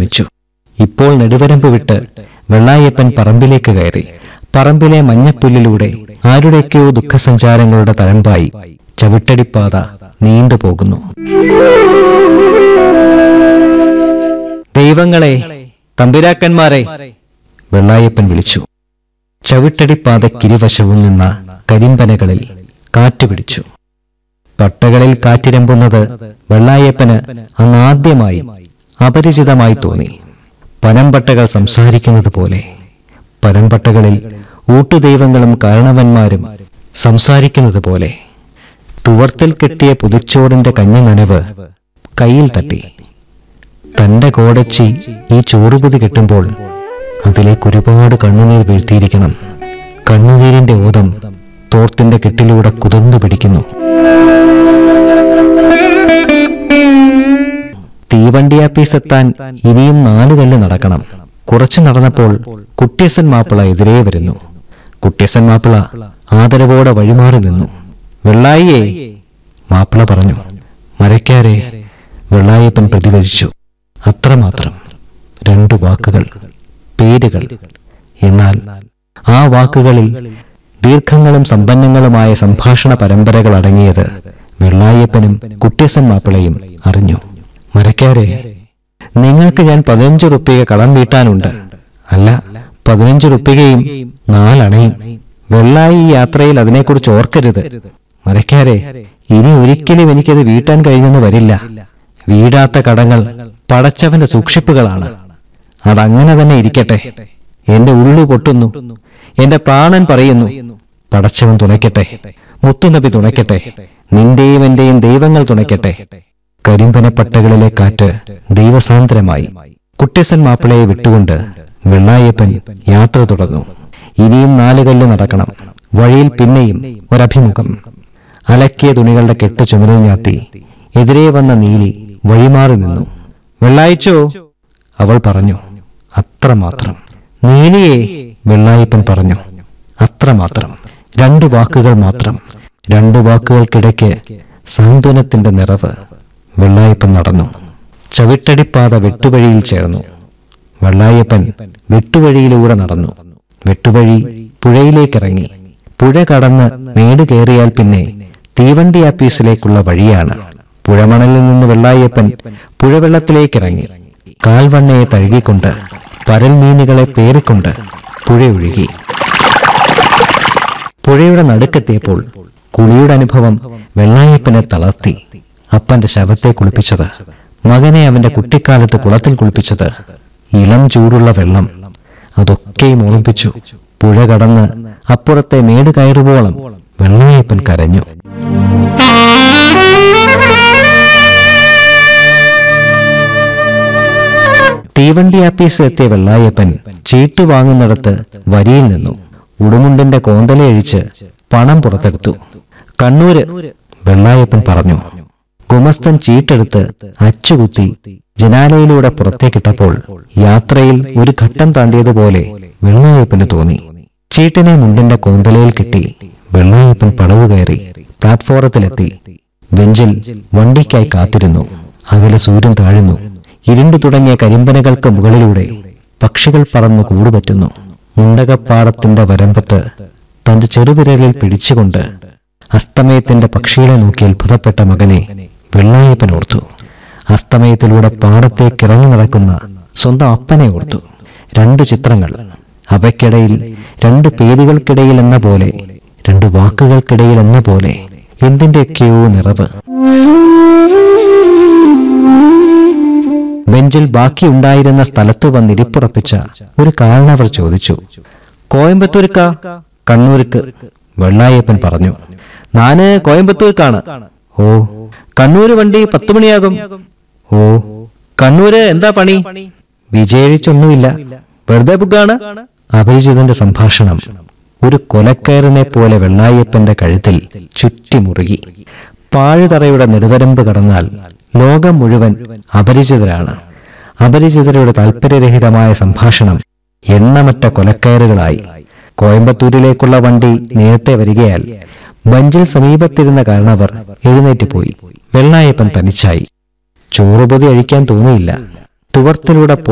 ശമിച്ചു ഇപ്പോൾ നെടുവരമ്പ് വിട്ട് വെള്ളായപ്പൻ പറമ്പിലേക്ക് കയറി പറമ്പിലെ മഞ്ഞപ്പുല്ലിലൂടെ ആരുടെയൊക്കെയോ ദുഃഖസഞ്ചാരങ്ങളുടെ തഴമ്പായി ചവിട്ടടിപ്പാത നീണ്ടുപോകുന്നു ദൈവങ്ങളെ തമ്പുരാക്കന്മാരെ വെള്ളായപ്പൻ വിളിച്ചു ചവിട്ടടിപ്പാതക്കിരുവശവും നിന്ന കരിമ്പനകളിൽ കാറ്റുപിടിച്ചു പട്ടകളിൽ കാറ്റിരമ്പുന്നത് വെള്ളായപ്പന് അന്നാദ്യമായി അപരിചിതമായി തോന്നി പനമ്പട്ടകൾ സംസാരിക്കുന്നത് പോലെ പനമ്പട്ടകളിൽ ഊട്ടുദൈവങ്ങളും കാരണവന്മാരും സംസാരിക്കുന്നത് പോലെ തുവർത്തിൽ കെട്ടിയ പുതിച്ചോറിന്റെ കഞ്ഞി നനവ് കയ്യിൽ തട്ടി തന്റെ കോടച്ചി ഈ ചോറുപുതി കെട്ടുമ്പോൾ അതിലേക്ക് ഒരുപാട് കണ്ണുനീർ വീഴ്ത്തിയിരിക്കണം കണ്ണുനീരിന്റെ ഓതം തോർത്തിന്റെ കെട്ടിലൂടെ കുതിർന്നു പിടിക്കുന്നു തീവണ്ടിയാപ്പീസെത്താൻ ഇനിയും നാലു കല്ല് നടക്കണം കുറച്ചു നടന്നപ്പോൾ കുട്ടിയസൻ മാപ്പിള എതിരേ വരുന്നു കുട്ടിയസൻ മാപ്പിള ആദരവോടെ വഴിമാറി നിന്നു വെള്ളായിയേ മാപ്പിള പറഞ്ഞു മരക്കാരെ വെള്ളായപ്പൻ പ്രതിവചിച്ചു അത്രമാത്രം രണ്ടു വാക്കുകൾ പേരുകൾ എന്നാൽ ആ വാക്കുകളിൽ ദീർഘങ്ങളും സമ്പന്നങ്ങളുമായ സംഭാഷണ പരമ്പരകൾ അടങ്ങിയത് വെള്ളായപ്പനും കുട്ടിയസൻ മാപ്പിളയും അറിഞ്ഞു മരക്കാരെ നിങ്ങൾക്ക് ഞാൻ പതിനഞ്ച് റുപ്യ കടം വീട്ടാനുണ്ട് അല്ല പതിനഞ്ച് റുപ്യയും നാലണയും വെള്ളായി ഈ യാത്രയിൽ അതിനെക്കുറിച്ച് ഓർക്കരുത് മരക്കാരെ ഇനി ഒരിക്കലും എനിക്കത് വീട്ടാൻ കഴിഞ്ഞെന്ന് വരില്ല വീടാത്ത കടങ്ങൾ പടച്ചവന്റെ സൂക്ഷിപ്പുകളാണ് അതങ്ങനെ തന്നെ ഇരിക്കട്ടെ എന്റെ ഉള്ളു പൊട്ടുന്നു എന്റെ പ്രാണൻ പറയുന്നു പടച്ചവൻ തുണയ്ക്കട്ടെ മുത്തുനബി തുണയ്ക്കട്ടെ നിന്റെയും എന്റെയും ദൈവങ്ങൾ തുണയ്ക്കട്ടെ കരിമ്പനപ്പട്ടകളിലെ കാറ്റ് ദൈവസാന്ദ്രമായി കുട്ടിയസൻ മാപ്പിളയെ വിട്ടുകൊണ്ട് വെള്ളായപ്പൻ യാത്ര തുടർന്നു ഇനിയും നാലുകല്ല് നടക്കണം വഴിയിൽ പിന്നെയും ഒരഭിമുഖം അലക്കിയ തുണികളുടെ കെട്ട് ചുമരിൽ ഞാത്തി എതിരെ വന്ന നീലി വഴിമാറി നിന്നു വെള്ളായിച്ചോ അവൾ പറഞ്ഞു അത്രമാത്രം നീലിയെ വെള്ളായിപ്പൻ പറഞ്ഞു അത്രമാത്രം രണ്ടു വാക്കുകൾ മാത്രം രണ്ടു വാക്കുകൾക്കിടയ്ക്ക് സാന്ത്വനത്തിന്റെ നിറവ് വെള്ളായപ്പൻ നടന്നു ചവിട്ടടിപ്പാത വെട്ടുവഴിയിൽ ചേർന്നു വെള്ളായപ്പൻ വെട്ടുവഴിയിലൂടെ നടന്നു വെട്ടുവഴി പുഴയിലേക്കിറങ്ങി പുഴ കടന്ന് മേട് കയറിയാൽ പിന്നെ തീവണ്ടി ആപ്പീസിലേക്കുള്ള വഴിയാണ് പുഴമണലിൽ നിന്ന് വെള്ളായപ്പൻ പുഴവെള്ളത്തിലേക്കിറങ്ങി കാൽവണ്ണയെ തഴുകിക്കൊണ്ട് പരൽ മീനുകളെ പേറിക്കൊണ്ട് പുഴയൊഴുകി പുഴയുടെ നടുക്കെത്തിയപ്പോൾ കുളിയുടെ അനുഭവം വെള്ളായപ്പനെ തളർത്തി അപ്പന്റെ ശവത്തെ കുളിപ്പിച്ചത് മകനെ അവന്റെ കുട്ടിക്കാലത്ത് കുളത്തിൽ കുളിപ്പിച്ചത് ഇളം ചൂടുള്ള വെള്ളം അതൊക്കെയും ഓർമ്മിപ്പിച്ചു പുഴ കടന്ന് അപ്പുറത്തെ മേട് കയറുവോളം വെള്ളായപ്പൻ കരഞ്ഞു തീവണ്ടി ആപ്പീസ് എത്തിയ വെള്ളായപ്പൻ ചീട്ട് വാങ്ങുന്നിടത്ത് വരിയിൽ നിന്നു ഉടുമുണ്ടിന്റെ കോന്തലയഴിച്ച് പണം പുറത്തെടുത്തു കണ്ണൂര് വെള്ളായപ്പൻ പറഞ്ഞു ഗുമസ്തൻ ചീട്ടെടുത്ത് അച്ചുകുത്തി ജനാലയിലൂടെ പുറത്തേക്കിട്ടപ്പോൾ യാത്രയിൽ ഒരു ഘട്ടം താണ്ടിയതുപോലെ വെള്ളായപ്പന് തോന്നി ചീട്ടിനെ മുണ്ടിന്റെ കോന്തലയിൽ കിട്ടി വെള്ളായപ്പൻ പടവ് കയറി പ്ലാറ്റ്ഫോറത്തിലെത്തി ബെഞ്ചിൽ വണ്ടിക്കായി കാത്തിരുന്നു അകലെ സൂര്യൻ താഴുന്നു ഇരുണ്ടു തുടങ്ങിയ കരിമ്പനകൾക്ക് മുകളിലൂടെ പക്ഷികൾ പറന്ന് കൂടുപറ്റുന്നു മുണ്ടകപ്പാടത്തിന്റെ വരമ്പത്ത് തന്റെ ചെറുവിരലിൽ പിടിച്ചുകൊണ്ട് അസ്തമയത്തിന്റെ പക്ഷികളെ നോക്കി അത്ഭുതപ്പെട്ട മകനെ വെള്ളായപ്പൻ ഓർത്തു അസ്തമയത്തിലൂടെ പാടത്തേക്കിറങ്ങി നടക്കുന്ന സ്വന്തം അപ്പനെ ഓർത്തു രണ്ടു ചിത്രങ്ങൾ അവയ്ക്കിടയിൽ രണ്ട് പേരുകൾക്കിടയിൽ എന്ന പോലെ രണ്ട് വാക്കുകൾക്കിടയിൽ എന്ന പോലെ എന്തിന്റെയൊക്കെയോ നിറവ് ബെഞ്ചിൽ ബാക്കിയുണ്ടായിരുന്ന സ്ഥലത്തു വന്നിരിപ്പുറപ്പിച്ച ഒരു കാരണവർ ചോദിച്ചു കോയമ്പത്തൂർക്ക കണ്ണൂർക്ക് വെള്ളായപ്പൻ പറഞ്ഞു നാന് കോയമ്പത്തൂർക്കാണ് ഓ കണ്ണൂര് വണ്ടി പത്തു മണിയാകും ഓ കണ്ണൂര് എന്താ പണി വിജയിച്ചൊന്നുമില്ല വെറുതെ ബുക്കാണ് അപരിചിതന്റെ സംഭാഷണം ഒരു കൊലക്കയറിനെ പോലെ വെള്ളായപ്പന്റെ കഴുത്തിൽ ചുറ്റിമുറുകി പാഴുതറയുടെ നെടുവരമ്പ് കടന്നാൽ ലോകം മുഴുവൻ അപരിചിതരാണ് അപരിചിതരുടെ താല്പര്യരഹിതമായ സംഭാഷണം എണ്ണമറ്റ കൊലക്കയറുകളായി കോയമ്പത്തൂരിലേക്കുള്ള വണ്ടി നേരത്തെ വരികയാൽ ബഞ്ചിൽ സമീപത്തിരുന്ന കാരണവർ എഴുന്നേറ്റ് പോയി വെള്ളായപ്പൻ തനിച്ചായി ചോറുപൊതി അഴിക്കാൻ തോന്നിയില്ല തുവർത്തിലൂടെ